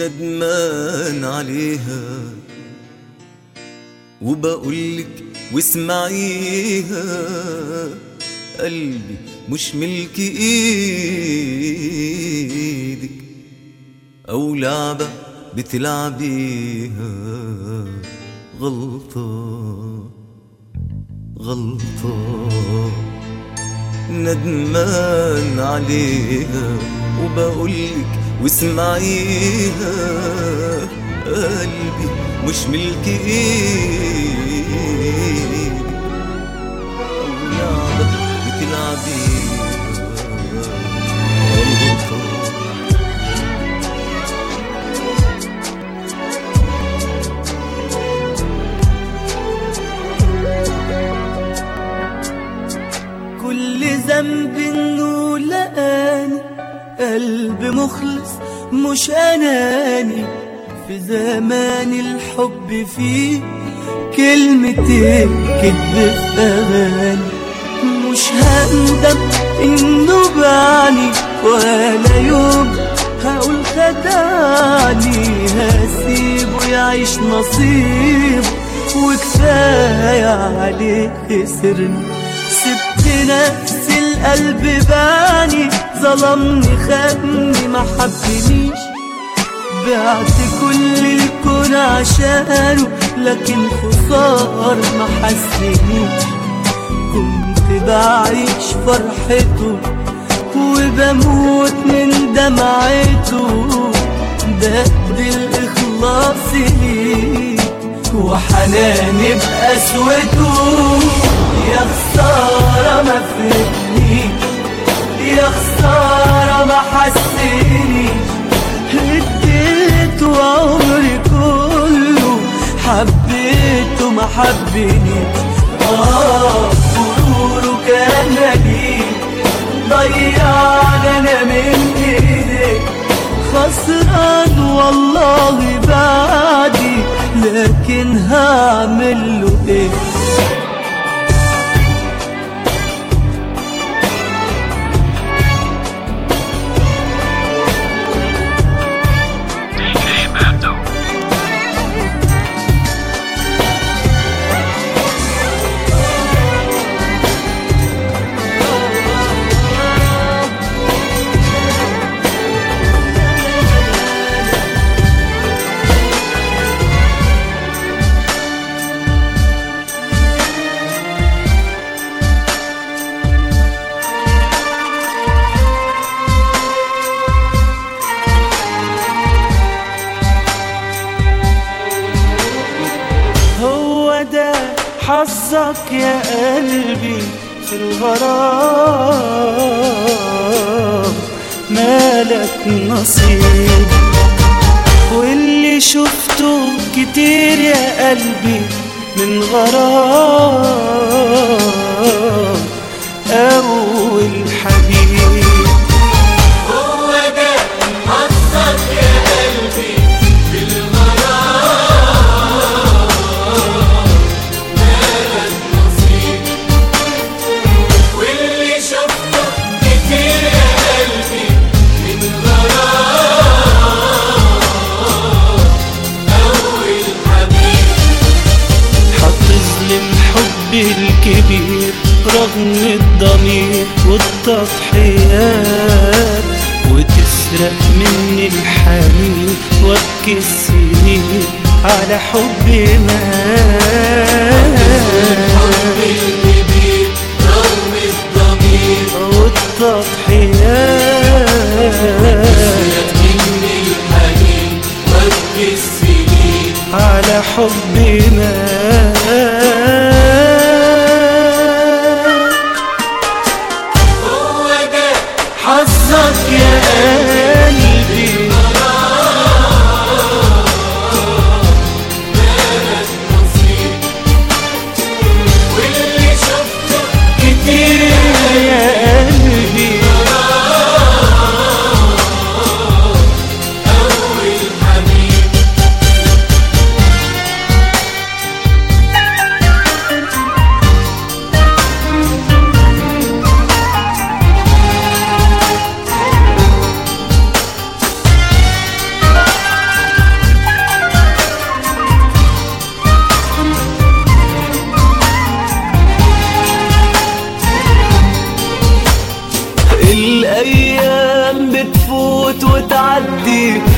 ندمان عليها وبقولك واسمعيها قلبي مش ملك ايدك او لعبة بتلعبيها غلطة غلطة ندمان عليها وبقولك واسمعيها قلبي مش ملك ايدك او لعبة بتلعبيها غلطة كل ذنب انه لقاني قلب مخلص مش اناني في زمان الحب فيه كلمتين كدب في اغاني مش هندم انه بعني ولا يوم هقول خدعني هسيبه يعيش نصيبه وكفاية عليه خسرني سبت نفسي القلب باني ظلمني خدني ما حبنيش بعت كل الكون عشانه لكن خسار ما حسنيش كنت بعيش فرحته وبموت من دمعته ده الإخلاص ليه وحناني بقسوته يا خسارة ما فهمنيش يا خسارة ما حسنيش اديته عمري كله حبيته ما حبنيش اه غروره كان مليء ضيعنا انا من ايدك خسران والله بعدي لكن هعمل له ايه هو ده حظك يا قلبي في الغرام مالك نصيب واللي شفته كتير يا قلبي من غرام أول حبيب هو ده حظك يا قلبي واللي شفته كتير يا قلبي من غرام أول حبيب هتظلم حبي الكبير رغم الضمير والتضحيات وتسرق مني الحنين وابكي السنين على حبي مات الكبير رغم الضمير والتضحيات مني الحنين وابكي السنين على حبي مات هو ده حظك يا قلبي نصيب واللي شفته كتير يا قلبي أول حبيب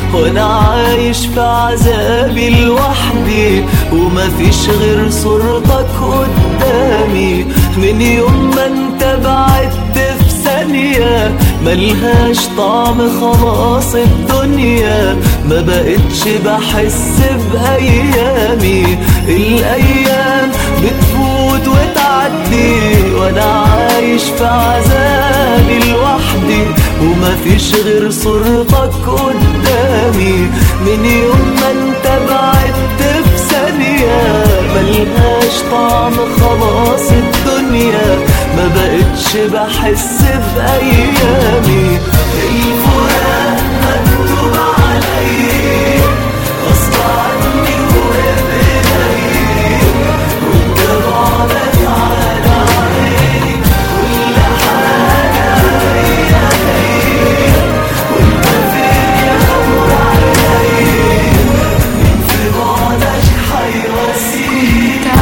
وانا عايش في عذابي لوحدي وما فيش غير صورتك قدامي من يوم ما انت بعدت في ثانية ملهاش طعم خلاص الدنيا ما بقتش بحس بأيامي الأيام بتفوت وتعدي وأنا عايش في عذابي لوحدي وما فيش غير صورتك قدامي من يوم ما انت بعدت في ثانية ملهاش طعم خلاص الدنيا ما بقتش بحس بأيامي الفراق مكتوب علي غصب عني وبإيدي وانت بعدك على عيني كل حاجة هي هي وانت فين يا نور عيني مين في بعدك حيواسيك كنت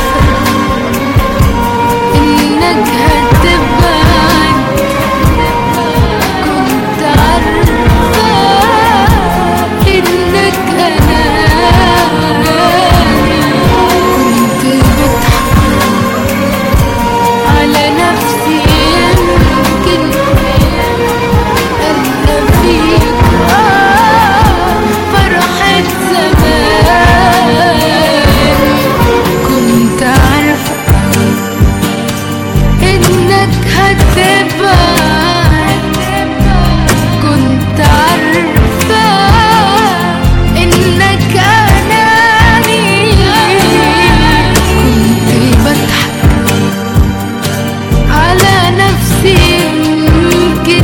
عارفة إنك هتبعد كنت عارفة إنك أناني كنت بضحك على نفسي يمكن ألقى فيك آه فرحة زمان كنت عارفة إنك هتبعد كنت عارفة إنك أناني كنت بضحك على نفسي يمكن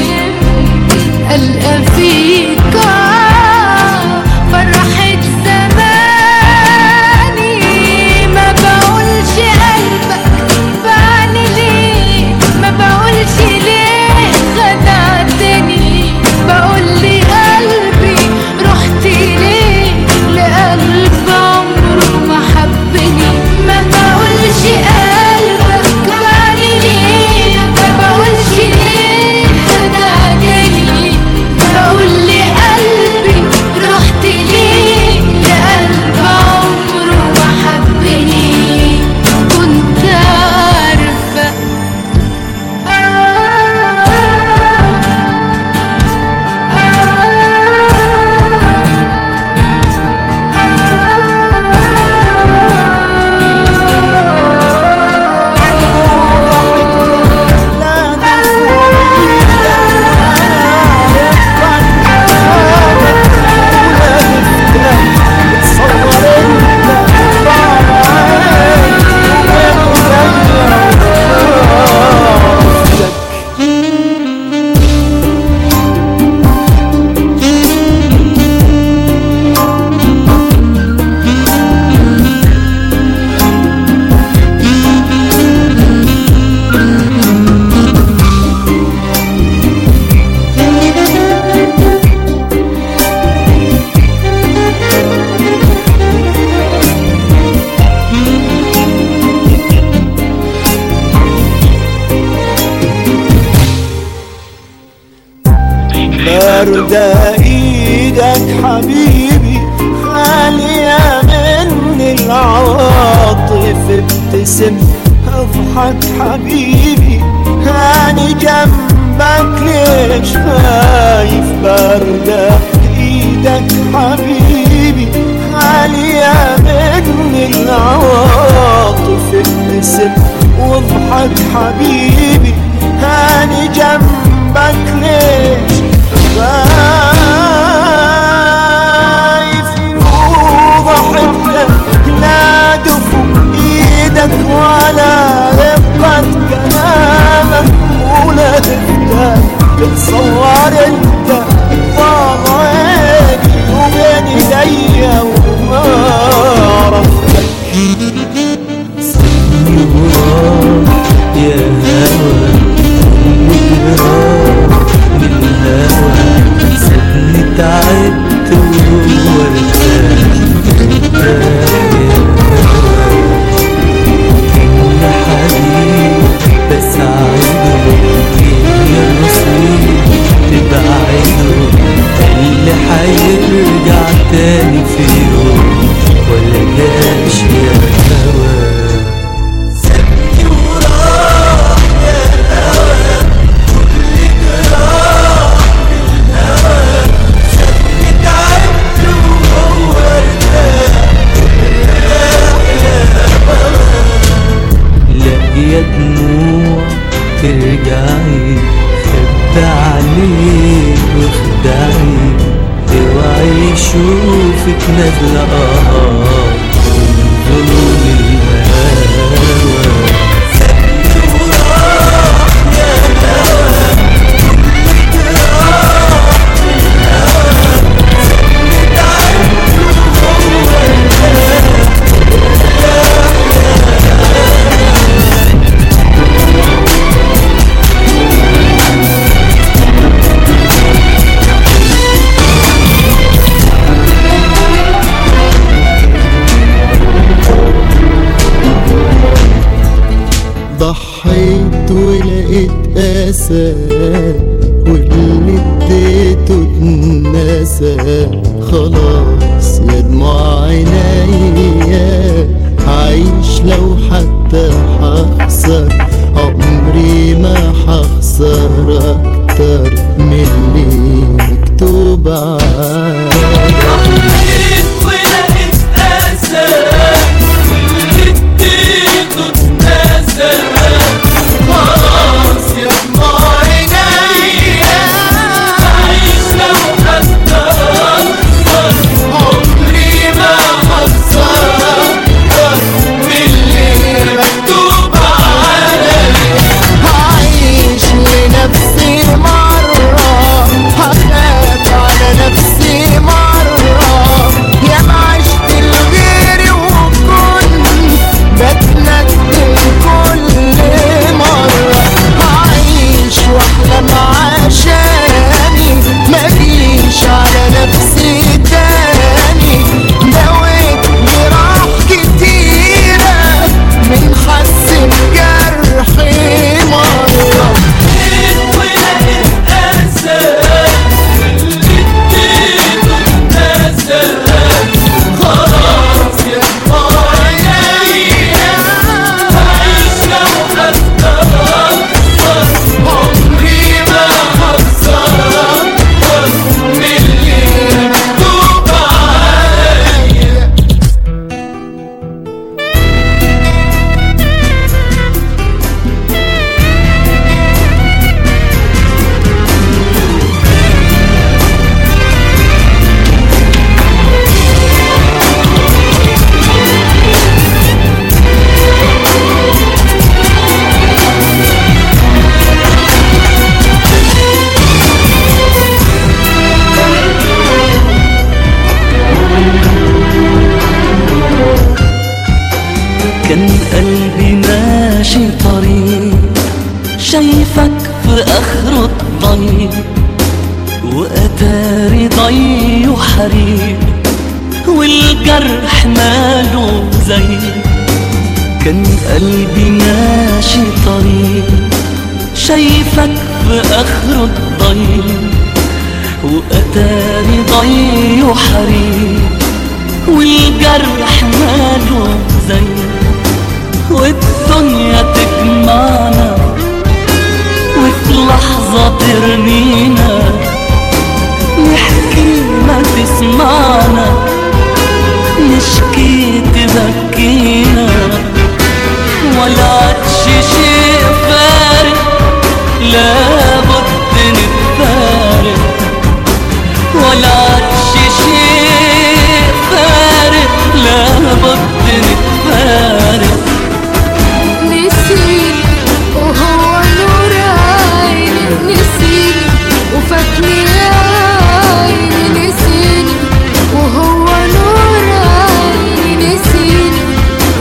ألقى فيك فرحة زماني ما بقولش قلبك بعني ليه ما بقولش ليه خدعتني بقول لي قلبي رحت ليه لقلب عمره ما حبني ما بقولش قلبك بعني ليه ما بقولش ليه خدعتني بقول لي قلبي رحت ليه لقلب عمره ما حبني كنت عارفة باردة ايدك حبيبي خالية من العواطف ابتسم اضحك حبيبي هاني جنبك ليش خايف باردة ايدك حبيبي خالية من العواطف ابتسم واضحك حبيبي هاني جنبك ليش خايف وضحكتك لا دفو ايدك ولا رقة كلامك ولا هفتك تتصور انت ضاع عيني وبين ايديا وما عرفتك يا هوى بالهوى سيبني تاني في يوم ولا جاش يا هوا سابني وراح يا هوا كل جراح بالهوى سابني تعبت وهو ارتاح لا يا دموع ترجعي خد عليك واخدعي اوعي يشوفك نازلة اه من ظلم الهوى سابني وراح يا هوا كل جراح بالهوى سابني تعبت وهو ارتاح ضحيت ولقيت أسى واللي اديته اتنسى خلاص يا دموع عينيا عايش لو حتى هخسر عمري ما هخسر اكتر من اللي مكتوب عليا ضحيت ولقيت أسى واللي اديته اتنسى خلاص يا دموع عينيا عايش لو حتى أخسر عمري ما هخسر أكتر من اللي مكتوب عليا هعيش لنفسي مرة هخاف على نفسي مرة يا ما عشت لغيري وكنت بتندم كل مرة هعيش واحلم عشاني مجيش على نفسي تاني دويت جراح كتيرة من حس بجرحي مرة ولقيت أسى واللي اديته اتنسى خلاص يا دموع عينيا عايش لو حتى أخسر عمري ما هخسر أكتر من اللي مكتوب عليا كان قلبي ماشي طريق شايفك في اخر الطريق واتاري ضي وحريق والجرح ماله زي كان قلبي ماشي طريق شايفك في اخر الطريق واتاري ضي وحريق والجرح ماله زي والدنيا تجمعنا وفي لحظة ترمينا نحكي ما تسمعنا نشكي تبكينا ولا عادش شيء فارق لابد نتفارق ولا عادش شيء فارق لابد نتفارق نسيني وهو نور عيني نسيني وفاتني عيني نسيني وهو نور عيني نسيني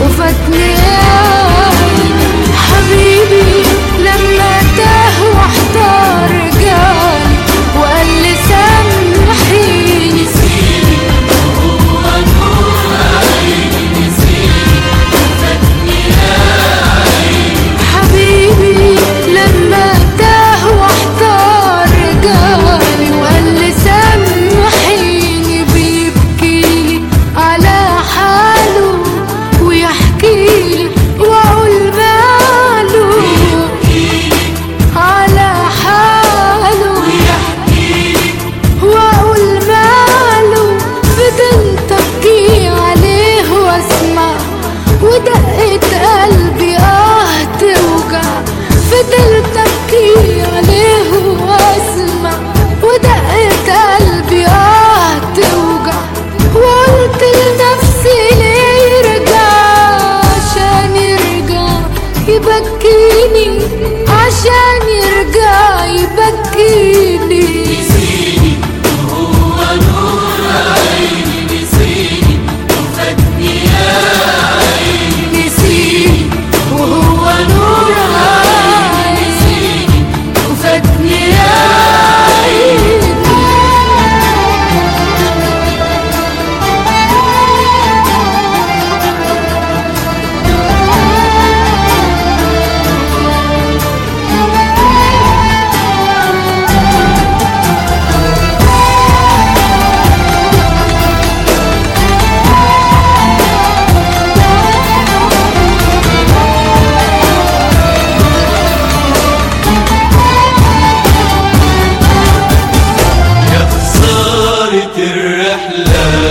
الرحلة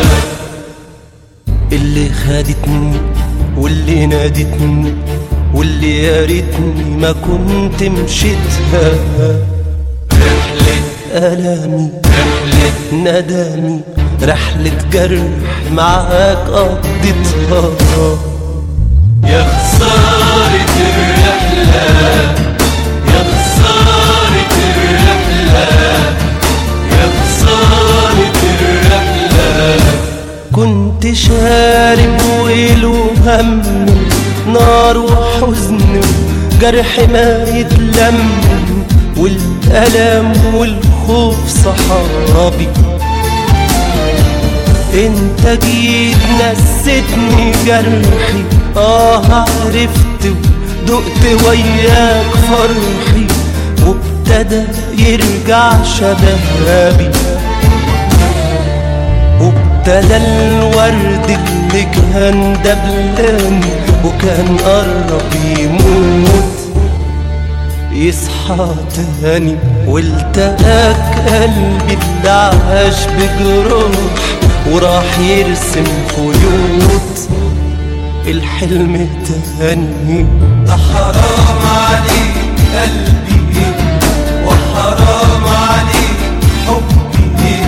اللي خدتني واللي نادتني واللي يا ريتني ما كنت مشيتها رحلة ألامي رحلة ندمي رحلة جرح معاك قضيتها يا خسارة الرحلة يا خسارة الرحلة يا خسارة الرحلة كنت شارب ويل وهم نار وحزن جرح ما يتلم والألم والخوف صحابي انت جيت نستني جرحي اه عرفت ودقت وياك فرحي وابتدى يرجع شبابي وابتدى الورد اللي كان دبلاني وكان قرب يموت يصحى تاني والتقاك قلبي اللي عاش بجروح وراح يرسم خيوط الحلم تاني ده حرام عليك قلبي وحرام عليك حبي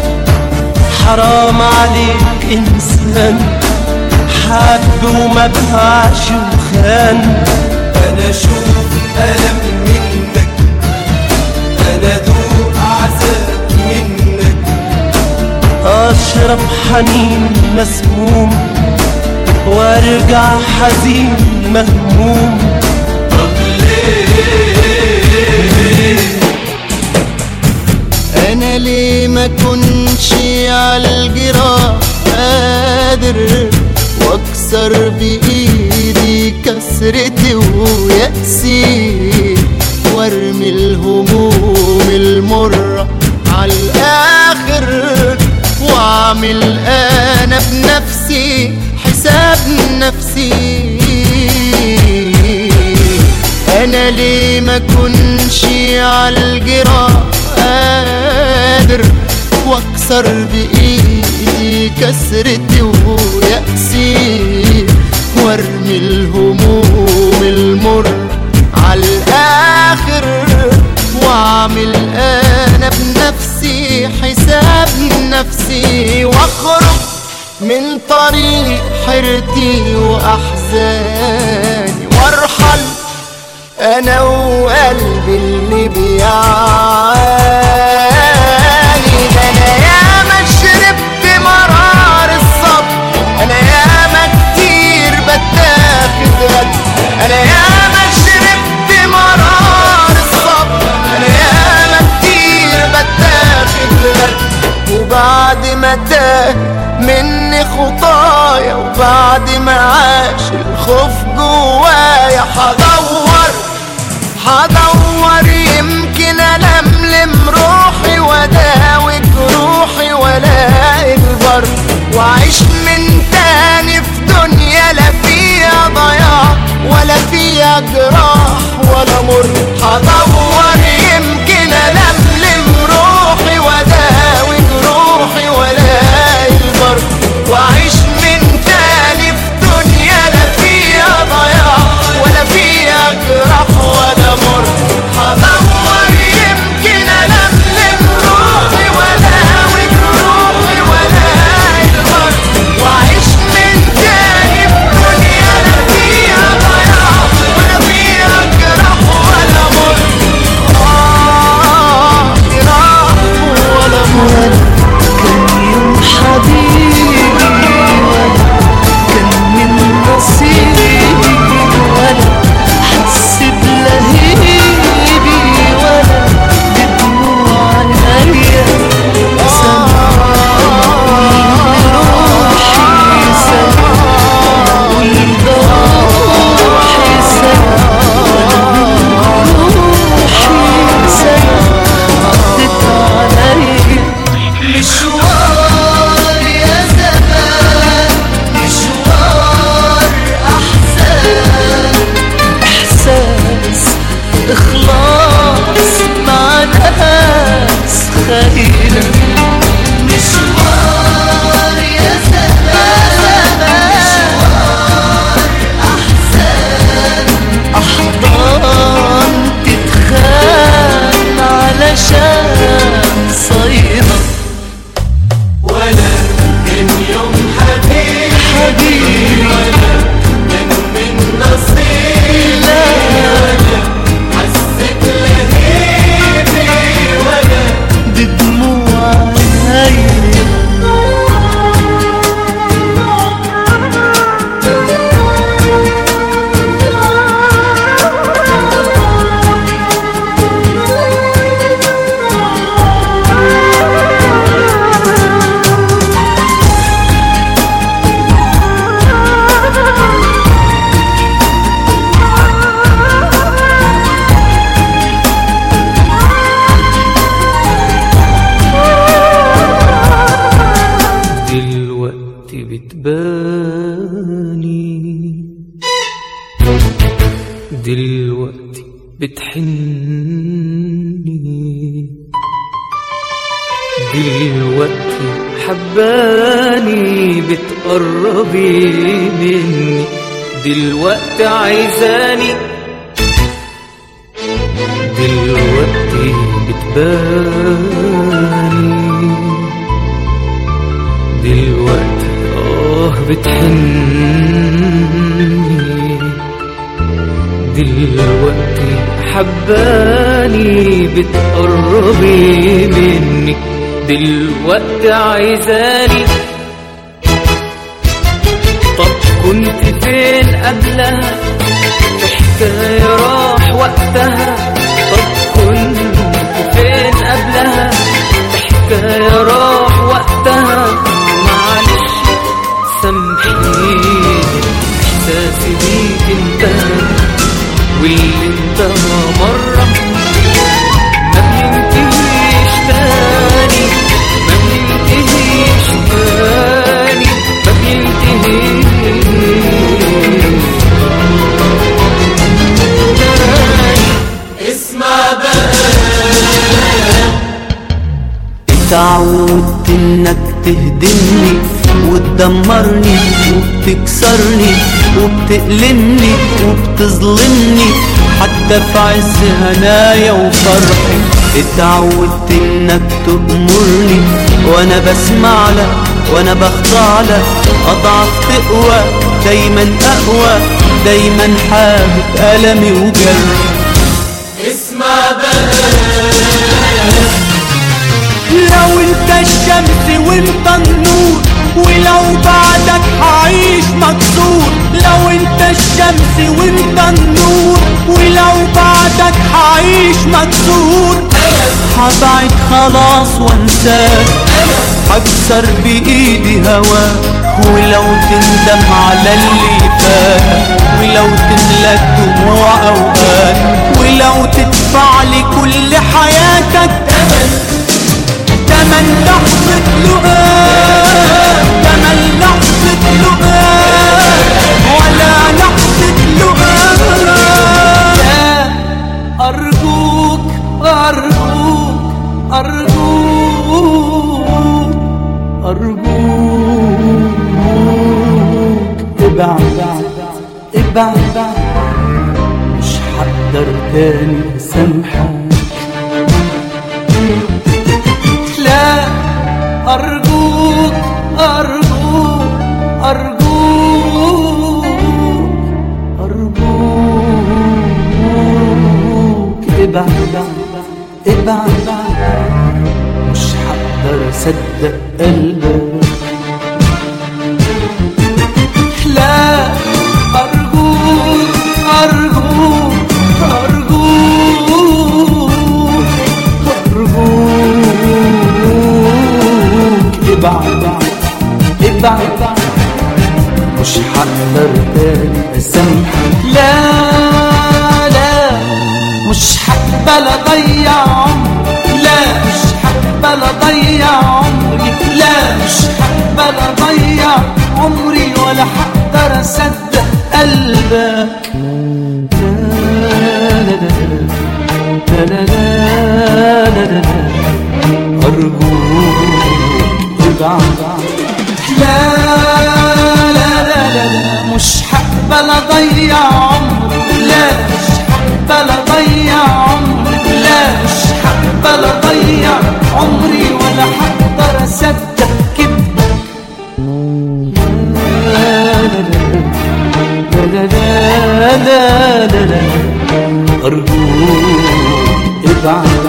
حرام عليك انسان حب وما باعش وخان انا اشوف الم منك انا ذوق عذاب منك اشرب حنين مسموم وارجع حزين مهموم طب ليه انا ليه ما كنش على الجراح قادر واكسر بايدي كسرتي ويأسي وارمي الهموم المرة على الاخر واعمل انا بنفسي حساب نفسي انا ليه ما كنش على الجراح قادر واكسر بايدي كسرتي ويأسي وارمي الهموم المر على الاخر واعمل انا بنفسي حساب نفسي واخرج من طريق حيرتي واحزاني وارحل انا وقلبي اللي بيعاني ده انا ياما شربت مرار الصبر انا ياما كتير بتاخد غد انا ياما شربت مرار الصبر انا ياما كتير بتاخد غد وبعد ما تاه مني خطايا وبعد ما عاش الخوف جوايا هدور هدور يمكن ألملم روحي وأداوي جروحي وألاقي البر وأعيش من تاني في دنيا لا فيها ضياع ولا فيها جراح ولا مر هدور يمكن ألملم روحي وأداوي جروحي وألاقي البر وأعيش من تاني في دنيا لا فيها ضياع ولا فيها جراح ولا مر هدور يمكن ألملم روحي وأداوي جروحي وألاقي البر وأعيش من تاني في دنيا لا فيها ضياع ولا فيها بتباني دلوقتي بتحني دلوقتي حباني بتقربي مني دلوقتي عايزاني دلوقتي بتباني دلوقتي اه بتحني دلوقتي حباني بتقربي مني دلوقتي عايزاني طب كنت فين قبلها في حكاية راح وقتها طب كنت فين قبلها في حكاية راح وقتها معلش سامحيني احساسي بيك انتهى واللي انتهى مرة ما بينتهيش تاني ما بينتهيش تاني ما بينتهيش تاني اسمع بقى اتعودت انك تهدمني وتدمرني وبتكسرني وبتألمني وبتظلمني حتى في عز هنايا وفرحي اتعودت انك تأمرني وانا بسمع لك وانا بخضع لك اضعف تقوى دايما اقوى دايما حابب ألمي وجرحي اسمع بقى لو انت الشمس وانت النور ولو بعدك هعيش مكسور لو انت الشمس وانت النور ولو بعدك هعيش مكسور هبعد خلاص وانساك هكسر بايدي هواك ولو تندم على اللي فات ولو تملك دموع اوقات ولو تدفع لي كل حياتك تمن لحظة لقاء تمن لحظة لقاء ولا لحظة لقاء لا أرجوك أرجوك أرجوك أرجوك ابعد ابعد مش هقدر تاني أسامحك لا أرجوك أرجوك أرجوك أرجوك ابعد ابعد مش هقدر أصدق قلبك لا أرجوك أرجوك أرجوك أرجوك ابعد ابعد مش هقدر تاني أسامحك لا لا مش هقبل أضيع عمري لا مش هقبل أضيع عمري لا مش هقبل أضيع عمري ولا هقدر أصدق قلبك لا لا لا لا لا لا لا لا أرجوك ابعد لا لا لا لا لا مش هقبل أضيع عمري لا مش هقبل أضيع عمري لا مش هقبل أضيع عمري ولا هقدر أصدق كدبك لا لا لا لا لا لا لا لا أرجوك ابعد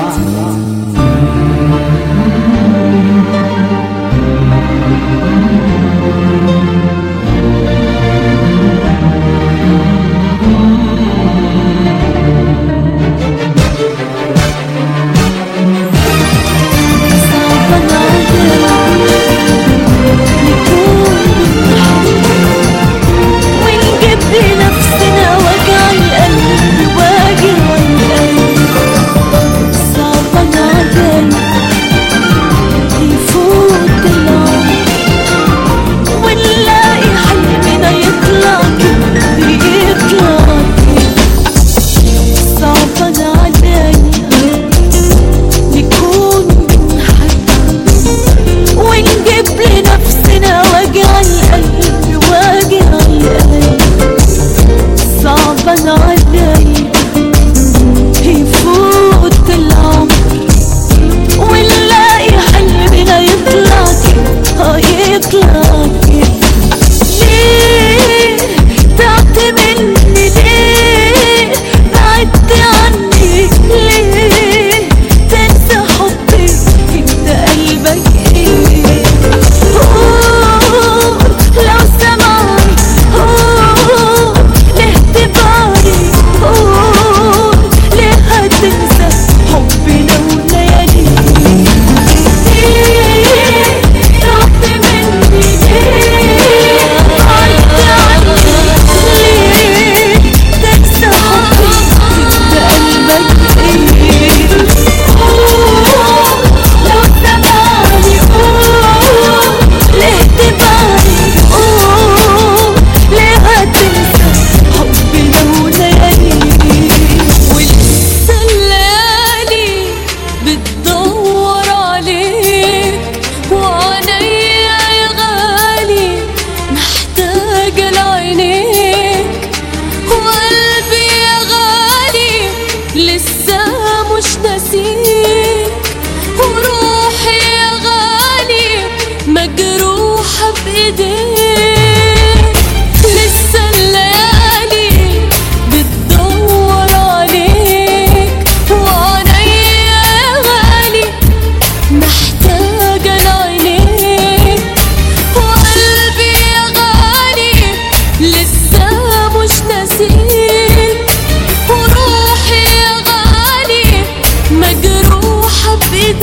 بايديك لسه الليالي بتدور عليك وعينيا يا غالي محتاجة لعينيك وقلبي يا غالي لسه مش ناسيك وروحي يا غالي مجروحة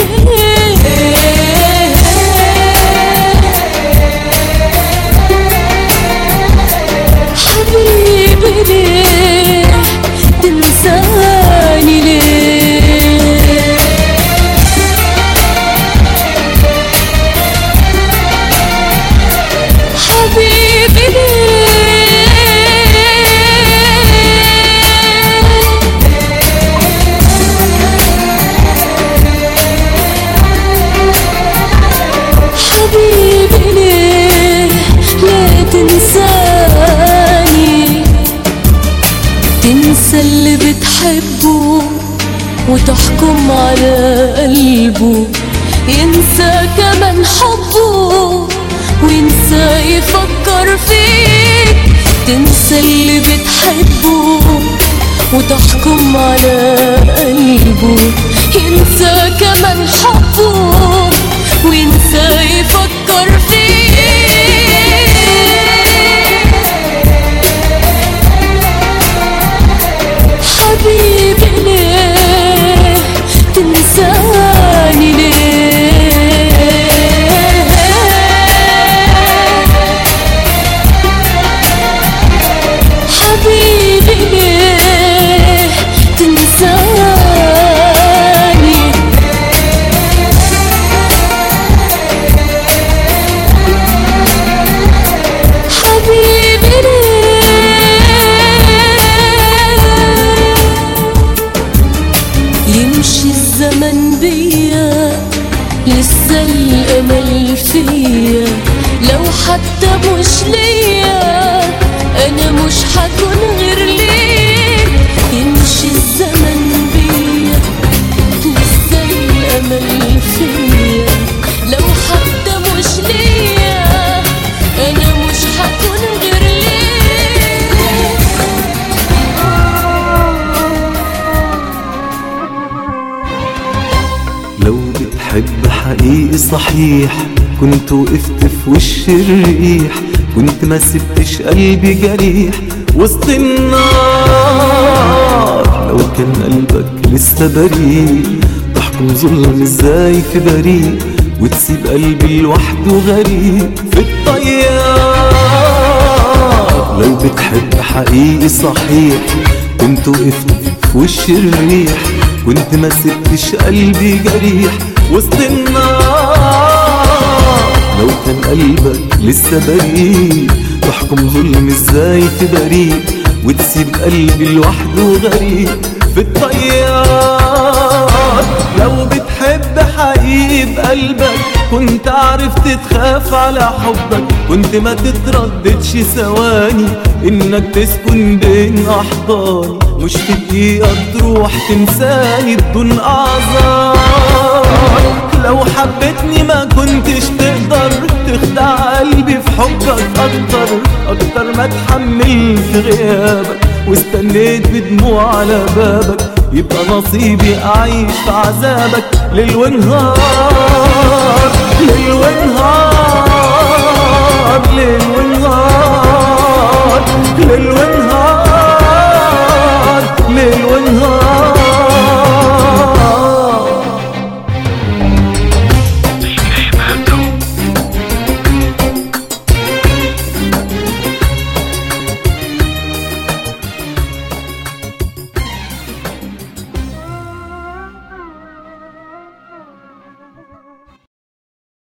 بإيديك حبيبي ليه تنساني ليه حبيبي ليه حبيبي ليه لا تنساني تنسى اللي بتحبه وتحكم على قلبه ينسى كمان حبه وينسى يفكر فيك تنسى اللي بتحبه وتحكم على قلبه ينسى كمان حبه وينسى يفكر فيك حبيبي ليه تنساني ليه حبيبي ليه تنساني حبيبي ليه يمشي الزمن بيا لسه الامل فيا لو حتى مش ليا انا مش هكون غير ليك يمشي الزمن بيا لسه الامل فيا لو حتى مش ليا انا مش هكون غير ليك لو بتحب حقيقي صحيح كنت وقفت في وش الريح كنت ما سبتش قلبي جريح وسط النار لو كان قلبك لسه بريء تحكم ظلم ازاي في بريء وتسيب قلبي لوحده غريب في الطيار لو بتحب حقيقي صحيح كنت وقفت في وش الريح كنت ما سبتش قلبي جريح وسط النار لو كان قلبك لسه بريء تحكم ظلم ازاي في بريء وتسيب قلبي لوحده غريب في الطيار لو بتحب حقيقي بقلبك كنت عرفت تخاف على حبك كنت ما تترددش ثواني انك تسكن بين احضاني مش في دقيقة تروح تنساني بدون اعذار لو حبيتني ما كنتش تقدر تخدع قلبي في حبك اكتر اكتر ما اتحملت غيابك واستنيت بدموع على بابك يبقى نصيبي اعيش في عذابك ليل ونهار ليل ونهار ليل ونهار ليل ونهار